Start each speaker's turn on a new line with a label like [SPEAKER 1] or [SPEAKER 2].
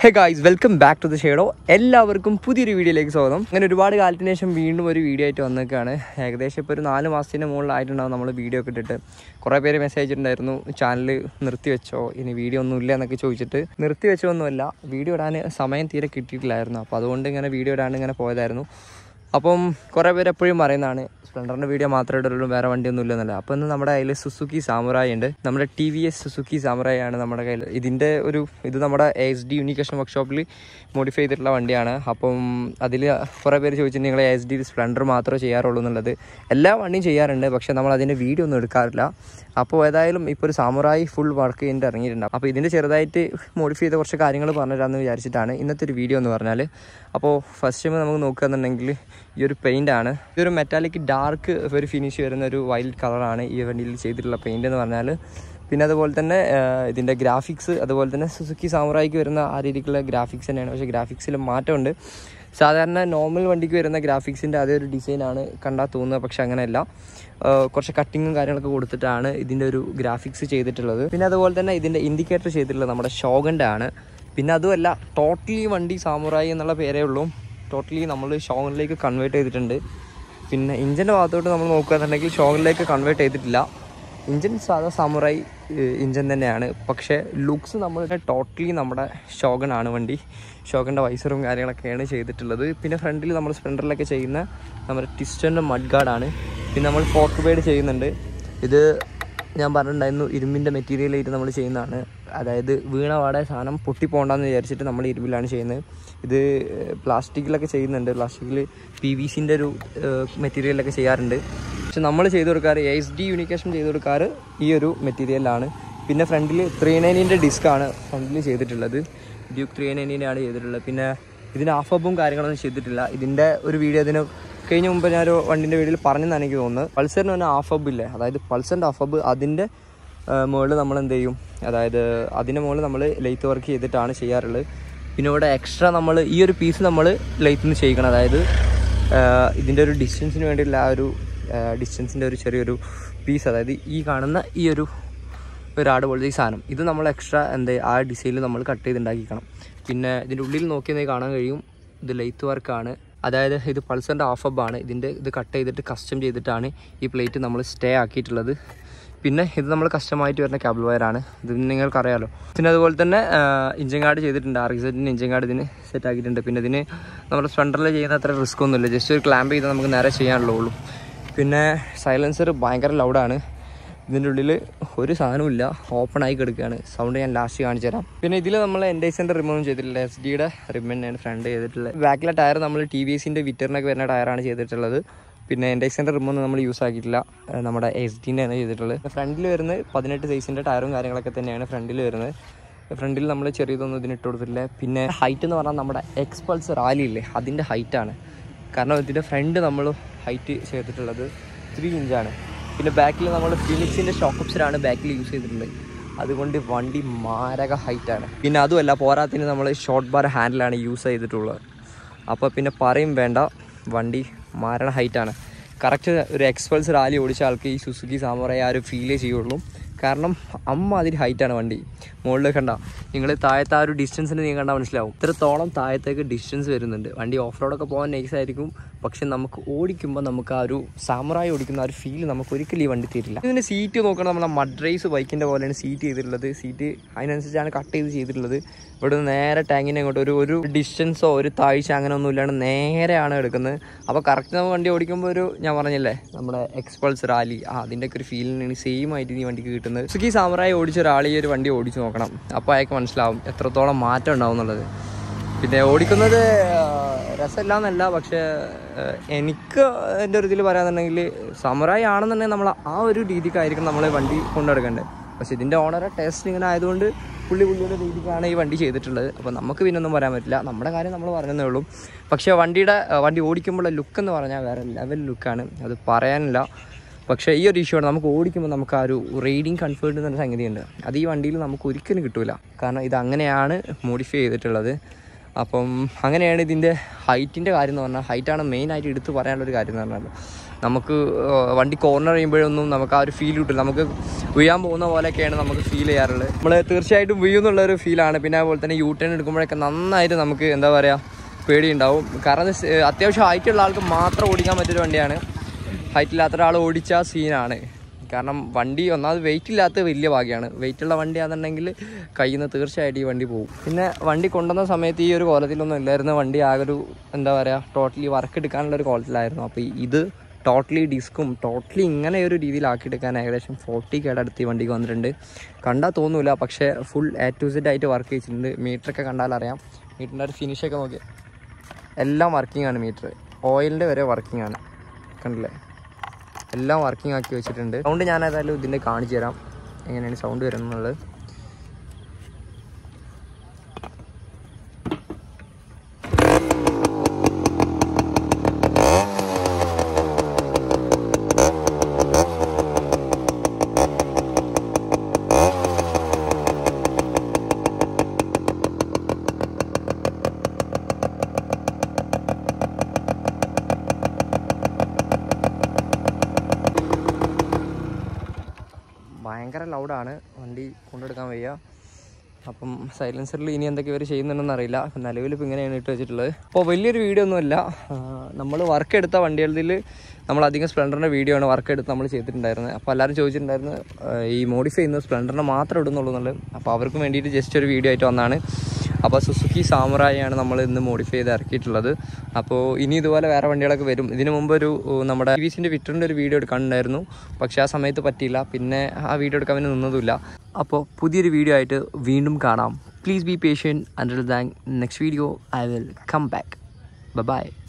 [SPEAKER 1] hey guys welcome back to the shadow എല്ലാവർക്കും പുതിയൊരു വീഡിയോയിലേക്ക് സ്വാഗതം അങ്ങനെ ഒരുപാട് കാലത്തിന് ശേഷം വീണ്ടും ഒരു വീഡിയോ ആയിട്ട് വന്നേക്കാണ് ഏകദേശം ഇപ്പോൾ ഒരു നാല് മാസത്തിന് മുകളിലായിട്ടുണ്ടാവും നമ്മൾ വീഡിയോ ഒക്കെ ഇട്ടിട്ട് കുറേ പേര് മെസ്സേജ് ഇട്ടിട്ടുണ്ടായിരുന്നു ചാനൽ നിർത്തി വെച്ചോ ഇനി വീഡിയോ ഒന്നും ഇല്ല എന്നൊക്കെ ചോദിച്ചിട്ട് നിർത്തി വെച്ചൊന്നുമല്ല വീഡിയോ ഇടാൻ സമയം തീരെ കിട്ടിയിട്ടില്ലായിരുന്നു അപ്പോൾ അതുകൊണ്ട് ഇങ്ങനെ വീഡിയോ ഇടാണ്ട് ഇങ്ങനെ പോയതായിരുന്നു അപ്പം കുറേ പേര് എപ്പോഴും പറയുന്നതാണ് സ്പ്ലെൻഡറിൻ്റെ വീഡിയോ മാത്രമേ ഇടുള്ളൂ വേറെ വണ്ടിയൊന്നും ഇല്ലെന്നല്ല അപ്പോൾ ഇന്ന് നമ്മുടെ കയ്യിൽ സുസുക്കി സാമുറായി ഉണ്ട് നമ്മുടെ T V S Suzuki Samurai ആണ് നമ്മുടെ കയ്യിൽ ഇതിൻ്റെ ഒരു ഇത് നമ്മുടെ എസ് ഡി യൂണിക്കേഷൻ വർക്ക്ഷോപ്പിൽ മോഡിഫൈ ചെയ്തിട്ടുള്ള വണ്ടിയാണ് അപ്പം അതിൽ കുറേ പേര് ചോദിച്ചിട്ട് നിങ്ങൾ എസ് ഡി സ്പ്ലെൻഡർ മാത്രമേ ചെയ്യാറുള്ളൂ എന്നുള്ളത് എല്ലാ വണ്ടിയും ചെയ്യാറുണ്ട് പക്ഷേ നമ്മൾ അതിൻ്റെ വീഡിയോ ഒന്നും എടുക്കാറില്ല അപ്പോൾ ഏതായാലും ഇപ്പോൾ ഒരു സാമുറായി ഫുൾ വർക്ക് ചെയ്തിട്ട് ഇറങ്ങിയിട്ടുണ്ട് അപ്പോൾ ഇതിൻ്റെ ചെറുതായിട്ട് മോഡിഫൈ ചെയ്ത കുറച്ച് കാര്യങ്ങൾ പറഞ്ഞുതരാമെന്ന് വിചാരിച്ചിട്ടാണ് ഇന്നത്തെ ഒരു വീഡിയോ എന്ന് പറഞ്ഞാൽ അപ്പോൾ ഫസ്റ്റ് ടൈം നമുക്ക് നോക്കുകയെന്നുണ്ടെങ്കിൽ ഈ ഒരു പെയിൻ്റ് ആണ് ഇതൊരു മെറ്റാലിക് ഡാർക്ക് ഒരു ഫിനിഷ് വരുന്ന ഒരു വൈൽഡ് കളറാണ് ഈ വണ്ടിയിൽ ചെയ്തിട്ടുള്ള പെയിൻ്റ് എന്ന് പറഞ്ഞാൽ പിന്നെ അതുപോലെ തന്നെ ഇതിൻ്റെ ഗ്രാഫിക്സ് അതുപോലെ തന്നെ സുസുക്കി സാമുറായിക്ക് വരുന്ന ആ രീതിക്കുള്ള ഗ്രാഫിക്സ് തന്നെയാണ് പക്ഷേ ഗ്രാഫിക്സിൽ മാറ്റമുണ്ട് സാധാരണ നോർമൽ വണ്ടിക്ക് വരുന്ന ഗ്രാഫിക്സിൻ്റെ അതേ ഒരു ഡിസൈനാണ് കണ്ടാൽ തോന്നുന്നത് പക്ഷെ അങ്ങനെയല്ല കുറച്ച് കട്ടിങ്ങും കാര്യങ്ങളൊക്കെ കൊടുത്തിട്ടാണ് ഇതിൻ്റെ ഒരു ഗ്രാഫിക്സ് ചെയ്തിട്ടുള്ളത് പിന്നെ അതുപോലെ തന്നെ ഇതിൻ്റെ ഇൻഡിക്കേറ്റർ ചെയ്തിട്ടുള്ളത് നമ്മുടെ ഷോഗൻ്റെ ആണ് പിന്നെ അതുമല്ല ടോട്ടലി വണ്ടി സാമുറായി എന്നുള്ള പേരേ ഉള്ളൂ ടോട്ടലി നമ്മൾ ഷോഗനിലേക്ക് കൺവേർട്ട് ചെയ്തിട്ടുണ്ട് പിന്നെ ഇഞ്ചിൻ്റെ ഭാഗത്തോട്ട് നമ്മൾ നോക്കുകയാണെന്നുണ്ടെങ്കിൽ ഷോഗനിലേക്ക് കൺവേർട്ട് ചെയ്തിട്ടില്ല ഇഞ്ചിൻ സാധാ സാമുറായി ഇഞ്ചൻ തന്നെയാണ് പക്ഷേ ലുക്സ് നമ്മളുടെ ടോട്ടലി നമ്മുടെ ഷോഗനാണ് വണ്ടി ഷോഗൻ്റെ വൈസറും കാര്യങ്ങളൊക്കെയാണ് ചെയ്തിട്ടുള്ളത് പിന്നെ ഫ്രണ്ടിൽ നമ്മൾ സ്പ്ലെൻഡറിലൊക്കെ ചെയ്യുന്ന നമ്മുടെ ടിസ്റ്റൻ്റെ മഡ് ഗാർഡാണ് പിന്നെ നമ്മൾ ഫോർക്ക് ബേഡ് ചെയ്യുന്നുണ്ട് ഇത് ഞാൻ പറഞ്ഞിട്ടുണ്ടായിരുന്നു ഇരുമ്പിൻ്റെ മെറ്റീരിയലായിട്ട് നമ്മൾ ചെയ്യുന്നതാണ് അതായത് വീണ പാടെ സാധനം പൊട്ടിപ്പോണ്ടെന്ന് വിചാരിച്ചിട്ട് നമ്മൾ ഇരുമ്പിലാണ് ചെയ്യുന്നത് ഇത് പ്ലാസ്റ്റിക്കിലൊക്കെ ചെയ്യുന്നുണ്ട് പ്ലാസ്റ്റിക്കിൽ പി വി സിൻ്റെ ഒരു മെറ്റീരിയലൊക്കെ ചെയ്യാറുണ്ട് പക്ഷെ നമ്മൾ ചെയ്ത് കൊടുക്കാറ് എസ് ഡി യൂണിക്കേഷൻ ചെയ്ത് കൊടുക്കാറ് ഈ ഒരു മെറ്റീരിയലാണ് പിന്നെ ഫ്രണ്ടിൽ ത്രീ നയനിൻ്റെ ഡിസ്ക്കാണ് ഫ്രണ്ടിൽ ചെയ്തിട്ടുള്ളത് ഡ്യൂക്ക് ത്രീ നയനിൻ്റെയാണ് ചെയ്തിട്ടുള്ളത് പിന്നെ ഇതിന് ആഫബും കാര്യങ്ങളൊന്നും ചെയ്തിട്ടില്ല ഇതിൻ്റെ ഒരു വീഡിയോ ഇതിന് കഴിഞ്ഞ മുമ്പ് ഞാനൊരു വണ്ടിൻ്റെ വീഡിയോയിൽ പറഞ്ഞെന്നാണ് എനിക്ക് തോന്നുന്നത് പൾസറിന് തന്നെ ആഫബ് ഇല്ലേ അതായത് പൾസറിൻ്റെ ആഫബ് അതിൻ്റെ മുകളിൽ നമ്മൾ എന്ത് ചെയ്യും അതായത് അതിൻ്റെ മുകളിൽ നമ്മൾ ലെയ്ത്ത് വർക്ക് ചെയ്തിട്ടാണ് ചെയ്യാറുള്ളത് പിന്നെ ഇവിടെ എക്സ്ട്രാ നമ്മൾ ഈ ഒരു പീസ് നമ്മൾ ലെയ്ത്തിൽ നിന്ന് ചെയ്യിക്കണം അതായത് ഇതിൻ്റെ ഒരു ഡിസ്റ്റൻസിന് വേണ്ടിയുള്ള ആ ഒരു ഡിസ്റ്റൻസിൻ്റെ ഒരു ചെറിയൊരു പീസ് അതായത് ഈ കാണുന്ന ഈ ഒരു ഒരു ആട് പോലത്തെ ഈ സാധനം ഇത് നമ്മൾ എക്സ്ട്രാ എന്താ ആ ഡിസൈനിൽ നമ്മൾ കട്ട് ചെയ്തുണ്ടാക്കിക്കണം പിന്നെ ഇതിൻ്റെ ഉള്ളിൽ നോക്കിയാൽ കാണാൻ കഴിയും ഇത് ലെയ്ത്ത് വർക്കാണ് അതായത് ഇത് പൾസറിൻ്റെ ആണ് ഇതിൻ്റെ ഇത് കട്ട് ചെയ്തിട്ട് കസ്റ്റം ചെയ്തിട്ടാണ് ഈ പ്ലേറ്റ് നമ്മൾ സ്റ്റേ ആക്കിയിട്ടുള്ളത് പിന്നെ ഇത് നമ്മൾ കസ്റ്റമായിട്ട് വരുന്ന കേബിൾ വയറാണ് ഇത് നിങ്ങൾക്കറിയാലോ പിന്നെ അതുപോലെ തന്നെ ഇഞ്ചിൻ കാർഡ് ചെയ്തിട്ടുണ്ട് ആർ സെറ്റിൻ്റെ ഇഞ്ചിൻ കാർഡ് ഇതിന് സെറ്റ് ആക്കിയിട്ടുണ്ട് പിന്നെ ഇതിന് നമ്മുടെ സ്പെൻഡറിൽ ചെയ്യുന്ന അത്ര റിസ്ക് ഒന്നുമില്ല ജസ്റ്റ് ഒരു ക്ലാമ്പ് ചെയ്താൽ നമുക്ക് നേരെ ചെയ്യാനുള്ളൂ പിന്നെ സൈലൻസർ ഭയങ്കര ലൗഡാണ് ഇതിൻ്റെ ഉള്ളിൽ ഒരു സാധനവും ഓപ്പൺ ആയി കിടക്കുകയാണ് സൗണ്ട് ഞാൻ ലാസ്റ്റ് കാണിച്ചു തരാം പിന്നെ ഇതിൽ നമ്മൾ എൻഡൈസൻ്റെ റിമൂവ് ചെയ്തിട്ടില്ല എസ് ഡിയുടെ റിം തന്നെയാണ് ഫ്രണ്ട് ചെയ്തിട്ടുള്ളത് ബാക്കിലെ ടയർ നമ്മൾ ടി വി എസിൻ്റെ വിറ്ററിനൊക്കെ വരുന്ന ടയറാണ് ചെയ്തിട്ടുള്ളത് പിന്നെ എൻഡൈസൻ്റെ റിമൊന്നും നമ്മൾ യൂസ് ആക്കിയിട്ടില്ല നമ്മുടെ എസ് ഡിൻ്റെ ആണ് ചെയ്തിട്ടുള്ളത് ഫ്രണ്ടിൽ വരുന്നത് പതിനെട്ട് സൈസിൻ്റെ ടയറും കാര്യങ്ങളൊക്കെ തന്നെയാണ് ഫ്രണ്ടിൽ വരുന്നത് ഫ്രണ്ടിൽ നമ്മൾ ചെറിയതൊന്നും ഇതിന് ഇട്ട് കൊടുത്തിട്ടില്ല പിന്നെ ഹൈറ്റ് എന്ന് പറഞ്ഞാൽ നമ്മുടെ എക്സ്പൾസ് റാലി ഇല്ലേ അതിൻ്റെ ഹൈറ്റാണ് കാരണം ഇതിൻ്റെ ഫ്രണ്ട് നമ്മൾ ഹൈറ്റ് ചെയ്തിട്ടുള്ളത് ത്രീ ഇഞ്ചാണ് പിന്നെ ബാക്കിൽ നമ്മൾ ഫിനിക്സിൻ്റെ ഷോക്കപ്സിലാണ് ബാക്കിൽ യൂസ് ചെയ്തിട്ടുള്ളത് അതുകൊണ്ട് വണ്ടി മാരക ഹൈറ്റാണ് പിന്നെ അതുമല്ല പോരാത്തിന് നമ്മൾ ഷോർട്ട് ബാർ ഹാൻഡിലാണ് യൂസ് ചെയ്തിട്ടുള്ളത് അപ്പോൾ പിന്നെ പറയും വേണ്ട വണ്ടി മാരണ ഹൈറ്റാണ് കറക്റ്റ് ഒരു എക്സ്പൾസ് റാലി ഓടിച്ച ആൾക്ക് ഈ സുസുക്കി സാമറയെ ആ ഒരു ഫീലേ ചെയ്യുള്ളൂ കാരണം അമ്മ അതിൽ ഹൈറ്റാണ് വണ്ടി മുകളിൽ കണ്ട നിങ്ങൾ താഴത്തെ ആ ഒരു ഡിസ്റ്റൻസിന് നിങ്ങൾ കണ്ടാൽ മനസ്സിലാവും ഇത്രത്തോളം താഴത്തേക്ക് ഡിസ്റ്റൻസ് വരുന്നുണ്ട് വണ്ടി ഓഫ് റോഡൊക്കെ പോകാൻ നൈസ് ആയിരിക്കും പക്ഷെ നമുക്ക് ഓടിക്കുമ്പോൾ നമുക്ക് ആ ഒരു സാമറായി ഓടിക്കുന്ന ആ ഒരു ഫീൽ നമുക്ക് ഒരിക്കലും ഈ വണ്ടി തരില്ല ഇതിൻ്റെ സീറ്റ് നോക്കണം നമ്മളെ മഡ്രൈസ് ബൈക്കിൻ്റെ പോലെയാണ് സീറ്റ് ചെയ്തിട്ടുള്ളത് സീറ്റ് അതിനനുസരിച്ചാണ് കട്ട് ചെയ്ത് ചെയ്തിട്ടുള്ളത് ഇവിടെ നിന്ന് നേരെ ടാങ്ങിനെ അങ്ങോട്ട് ഒരു ഒരു ഡിസ്റ്റൻസോ ഒരു താഴ്ച അങ്ങനെ ഒന്നും ഇല്ലാണ്ട് നേരെയാണ് എടുക്കുന്നത് അപ്പോൾ കറക്റ്റ് നമ്മൾ വണ്ടി ഓടിക്കുമ്പോൾ ഒരു ഞാൻ പറഞ്ഞില്ലേ നമ്മുടെ എക്സ്പൾസ് റാലി ആ അതിൻ്റെയൊക്കെ ഒരു ഫീലിനാണ് സെയിം ആയിട്ട് ഈ വണ്ടിക്ക് കിട്ടുന്നത് സുഖി സാമറായി ഓടിച്ച ഒരാൾ ഈ ഒരു വണ്ടി ഓടിച്ചു നോക്കണം അപ്പോൾ അയാൾക്ക് മനസ്സിലാവും എത്രത്തോളം മാറ്റം ഉണ്ടാവും എന്നുള്ളത് പിന്നെ ഓടിക്കുന്നത് രസമില്ല എന്നല്ല പക്ഷേ എനിക്ക് എൻ്റെ ഒരു ഇതിൽ പറയാന്നുണ്ടെങ്കിൽ സമറായി ആണെന്നുണ്ടെങ്കിൽ നമ്മൾ ആ ഒരു രീതിക്കായിരിക്കും നമ്മൾ വണ്ടി കൊണ്ടെടുക്കേണ്ടത് പക്ഷെ ഇതിൻ്റെ ഓണറെ ടേസ്റ്റ് ഇങ്ങനെ ആയതുകൊണ്ട് പുള്ളി പുള്ളിയുടെ രീതിക്കാണ് ഈ വണ്ടി ചെയ്തിട്ടുള്ളത് അപ്പോൾ നമുക്ക് പിന്നെ ഒന്നും പറയാൻ പറ്റില്ല നമ്മുടെ കാര്യം നമ്മൾ പറഞ്ഞതേ ഉള്ളൂ പക്ഷേ വണ്ടിയുടെ വണ്ടി ഓടിക്കുമ്പോഴുള്ള ലുക്ക് എന്ന് പറഞ്ഞാൽ വേറെ ലെവൽ ലുക്കാണ് അത് പറയാനില്ല പക്ഷേ ഈ ഒരു ഇഷ്യൂ ആണ് നമുക്ക് ഓടിക്കുമ്പോൾ നമുക്ക് ആ ഒരു റൈഡിങ് കംഫേർട്ട് എന്നൊരു സംഗതിയുണ്ട് അത് ഈ വണ്ടിയിൽ നമുക്ക് ഒരിക്കലും കിട്ടില്ല കാരണം ഇത് അങ്ങനെയാണ് മോഡിഫൈ ചെയ്തിട്ടുള്ളത് അപ്പം അങ്ങനെയാണ് ഇതിൻ്റെ ഹൈറ്റിൻ്റെ കാര്യം എന്ന് പറഞ്ഞാൽ ഹൈറ്റാണ് മെയിനായിട്ട് എടുത്ത് പറയാനുള്ളൊരു കാര്യം എന്ന് പറഞ്ഞാൽ നമുക്ക് ഏഹ്, വണ്ടി കോർണർ ചെയ്യുമ്പോഴൊന്നും നമുക്ക് ആ ഒരു ഫീൽ കിട്ടില്ല നമുക്ക് വീഴാൻ പോകുന്ന പോലെയൊക്കെയാണ് നമുക്ക് ഫീൽ ചെയ്യാറുള്ളത് നമ്മൾ തീർച്ചയായിട്ടും വീഴുന്നുള്ളൊരു ഫീലാണ് പിന്നെ അതുപോലെ തന്നെ യൂ ടേൺ എടുക്കുമ്പോഴൊക്കെ നന്നായിട്ട് നമുക്ക് എന്താ പറയുക പേടിയുണ്ടാവും കാരണം ഇത് സ്- അത്യാവശ്യം ഹൈറ്റുള്ള ആൾക്ക് മാത്രം ഓടിക്കാൻ പറ്റിയൊരു വണ്ടിയാണ് ഹൈറ്റ് ഇല്ലാത്ത ഒരാൾ ഓടിച്ച സീനാണ് കാരണം വണ്ടി ഒന്നാമത് വെയിറ്റ് ഇല്ലാത്ത വലിയ ഭാഗ്യമാണ് വെയിറ്റ് ഉള്ള വണ്ടിയാണെന്നുണ്ടെങ്കിൽ കയ്യിൽ നിന്ന് തീർച്ചയായിട്ടും ഈ വണ്ടി പോകും പിന്നെ വണ്ടി കൊണ്ടുവന്ന സമയത്ത് ഈ ഒരു കോലത്തിലൊന്നും ഇല്ലായിരുന്നു വണ്ടി ആകെ ഒരു എന്താ പറയുക ടോട്ടലി വർക്ക് എടുക്കാനുള്ള ഒരു കോലത്തിലായിരുന്നു അപ്പോൾ ഇത് ടോട്ടലി ഡിസ്കും ടോട്ടലി ഇങ്ങനെ ഒരു രീതിയിലാക്കിയെടുക്കാൻ ഏകദേശം ഫോർട്ടി കേടെ അടുത്ത് ഈ വണ്ടിക്ക് വന്നിട്ടുണ്ട് കണ്ടാൽ തോന്നൂല പക്ഷേ ഫുൾ എ ടു സെഡ് ആയിട്ട് വർക്ക് ചെയ്തിട്ടുണ്ട് മീറ്ററൊക്കെ കണ്ടാൽ അറിയാം മീറ്ററിൻ്റെ ഒരു ഫിനിഷൊക്കെ നോക്കി എല്ലാം വർക്കിംഗ് ആണ് മീറ്റർ ഓയിലിൻ്റെ വരെ വർക്കിംഗ് ആണ് കണ്ടില്ലേ എല്ലാം വർക്കിംഗ് ആക്കി വെച്ചിട്ടുണ്ട് സൗണ്ട് ഞാൻ ഏതായാലും ഇതിൻ്റെ കാണിച്ചു തരാം എങ്ങനെയാണ് സൗണ്ട് വരുന്നത് ഭയങ്കര ലൗഡാണ് വണ്ടി കൊണ്ടെടുക്കാൻ വയ്യ അപ്പം സൈലൻസറിൽ ഇനി എന്തൊക്കെ ഇവർ ചെയ്യുന്നുണ്ടെന്ന് അറിയില്ല അപ്പം നിലവിൽ ഇപ്പോൾ ഇങ്ങനെയാണ് ഇട്ട് വെച്ചിട്ടുള്ളത് അപ്പോൾ വലിയൊരു വീഡിയോ ഒന്നുമല്ല നമ്മൾ വർക്ക് എടുത്ത വണ്ടികളിൽ നമ്മൾ അധികം സ്പ്ലെൻഡറിൻ്റെ വീഡിയോ ആണ് വർക്ക് എടുത്ത് നമ്മൾ ചെയ്തിട്ടുണ്ടായിരുന്നത് അപ്പോൾ എല്ലാവരും ചോദിച്ചിട്ടുണ്ടായിരുന്നു ആ, ഈ മോഡിഫൈ ചെയ്യുന്ന സ്പ്ലെൻഡറിനെ മാത്രം ഇടുന്നുള്ളൂ എന്നുള്ളത് അപ്പോൾ അവർക്ക് വേണ്ടിയിട്ട് ജസ്റ്റ് ഒരു വീഡിയോ ആയിട്ട് വന്നതാണ് അപ്പോൾ സുസുക്കി സാമുറായാണ് നമ്മൾ ഇന്ന് മോഡിഫൈ ചെയ്ത് ഇറക്കിയിട്ടുള്ളത് അപ്പോൾ ഇനി ഇതുപോലെ വേറെ വണ്ടികളൊക്കെ വരും ഇതിനു മുമ്പ് ഒരു ഉം, നമ്മുടെ ടി വിസിൻ്റെ വിറ്ററിൻ്റെ ഒരു വീഡിയോ എടുക്കാനുണ്ടായിരുന്നു പക്ഷേ ആ സമയത്ത് പറ്റിയില്ല പിന്നെ ആ വീഡിയോ എടുക്കാൻ വേണ്ടി നിന്നതുമില്ല അപ്പോൾ പുതിയൊരു വീഡിയോ ആയിട്ട് വീണ്ടും കാണാം please be patient until then next video I will come back by